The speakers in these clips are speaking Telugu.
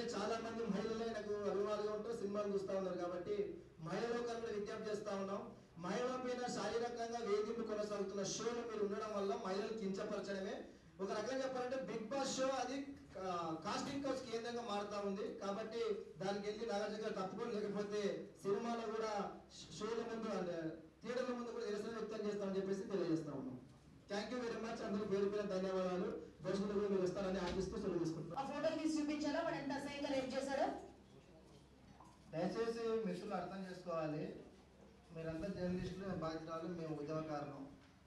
చాలా మంది మహిళలే నాకు అభిమానులుగా ఉంటారు సినిమాలు చూస్తా ఉన్నారు కాబట్టి మహిళలకు కూడా విజ్ఞప్తి చేస్తా ఉన్నాం మహిళల పైన శారీరకంగా వేధింపు కొనసాగుతున్న షోలో మీరు ఉండడం వల్ల మహిళలు కించపరచడమే ఒక రకంగా చెప్పాలంటే బిగ్ బాస్ షో అది కాస్టింగ్ కౌచ్ కేంద్రంగా మారుతా ఉంది కాబట్టి దానికి వెళ్ళి నాగార్జున గారు తప్పుకొని లేకపోతే సినిమాలో కూడా షోల ముందు అంటే థియేటర్ల ముందు కూడా నిరసన వ్యక్తం చేస్తామని చెప్పేసి తెలియజేస్తా ఉన్నాం థ్యాంక్ యూ వెరీ మచ్ అందరూ పేరు పేరు ధన్యవాదాలు భవిష్యత్తులో కూడా మీరు వస్తారని ఆశిస్తూ సెలవు తీసుకుంటున్నాం ఆ ఫోటో తీసి చూపించాలా వాడు ఎంత అసహ్యంగా రేప్ చేశాడు దయచేసి మిత్రులు అర్థం చేసుకోవాలి మీరంతా జర్నలిస్టులు బాధ్యతలు మేము ఉద్యమకారణం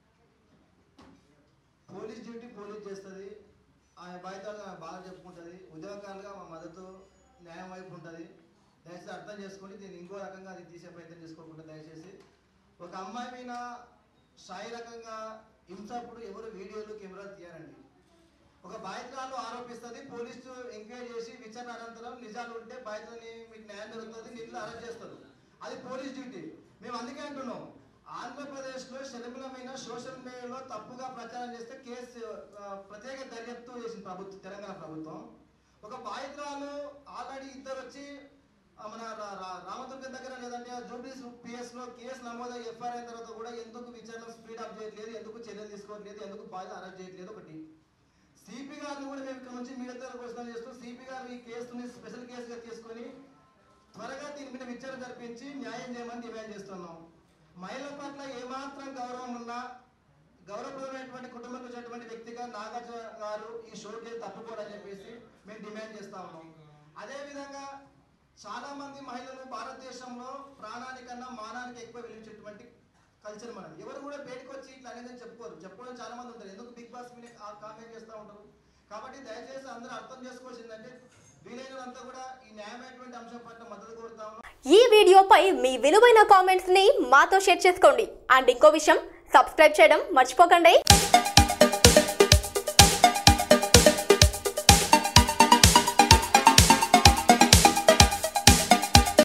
పోలీస్ డ్యూటీ పోలీస్ చేస్తుంది ఆమె బాధ్యతలు ఆమె బాగా చెప్పుకుంటుంది ఉద్యమకారులుగా మా మద్దతు న్యాయం వైపు ఉంటుంది దయచేసి అర్థం చేసుకోండి దీన్ని ఇంకో రకంగా అది తీసే ప్రయత్నం చేసుకోకుండా దయచేసి ఒక అమ్మాయి మీద శారీరకంగా హింసప్పుడు ఎవరు వీడియోలు కెమెరాలు తీయరండి ఒక బాధితురాలు ఆరోపిస్తుంది పోలీసు ఎంక్వైరీ చేసి విచారణ అనంతరం నిజాలు ఉంటే బాధితులని మీకు న్యాయం జరుగుతుంది నిన్ను అరెస్ట్ చేస్తారు అది పోలీస్ డ్యూటీ మేము అందుకే అంటున్నాం ఆంధ్రప్రదేశ్లో శర్మిలమైన సోషల్ మీడియాలో తప్పుగా ప్రచారం చేస్తే కేసు ఆ, ప్రత్యేక దర్యాప్తు చేసింది ప్రభుత్వం తెలంగాణ ప్రభుత్వం ఒక బాధితురాలు ఆల్రెడీ ఇద్దరు వచ్చి ఆ, మన రా- రా- రామదుర్గం దగ్గర లేదంటే జూబ్లీస్ పిఎస్ లో కేసు నమోదై ఎఫ్ఐఆర్ అయిన తర్వాత కూడా ఎందుకు విచారణ స్పీడ్ అప్ చేయట్లేదు ఎందుకు చర్యలు తీసుకోవట్లేదు ఎందుకు బాధ్యత అరెస్ట్ చేయట్లేదు ఒకటి సిపి గారిని కూడా మేము ఇక్కడ నుంచి మీడియా ద్వారా క్వశ్చన్ చేస్తూ సిపి గారు ఈ కేసుని స్పెషల్ కేసుగా తీసుకొని త్వరగా దీని మీద విచారణ జరిపించి న్యాయం చేయమని డిమాండ్ చేస్తున్నాం మహిళల పట్ల ఏమాత్రం గౌరవం ఉన్నా గౌరవప్రదమైనటువంటి కుటుంబంలో వచ్చేటువంటి వ్యక్తిగా నాగార్జున గారు ఈ షోకి తప్పుకోడని చెప్పేసి మేము డిమాండ్ చేస్తా ఉన్నాం అదేవిధంగా చాలా మంది మహిళలు భారతదేశంలో ప్రాణానికన్నా మానానికి ఎక్కువ విలువించేటువంటి కల్చర్ మనం ఎవరు కూడా బయటకు వచ్చి ఇట్లా అనేది చెప్పుకోరు చెప్పుకోవడం చాలా మంది ఉంటారు ఎందుకు బిగ్ బాస్ మీద కామెంట్ చేస్తూ ఉంటారు కాబట్టి దయచేసి అందరూ అర్థం చేసుకోవాల్సిందంటే వీలైనంతా కూడా ఈ న్యాయమైనటువంటి అంశం పట్ల మద్దతు కోరుతా ఉన్నాం ఈ వీడియోపై మీ విలువైన కామెంట్స్ ని మాతో షేర్ చేసుకోండి అండ్ ఇంకో విషయం సబ్స్క్రైబ్ చేయడం మర్చిపోకండి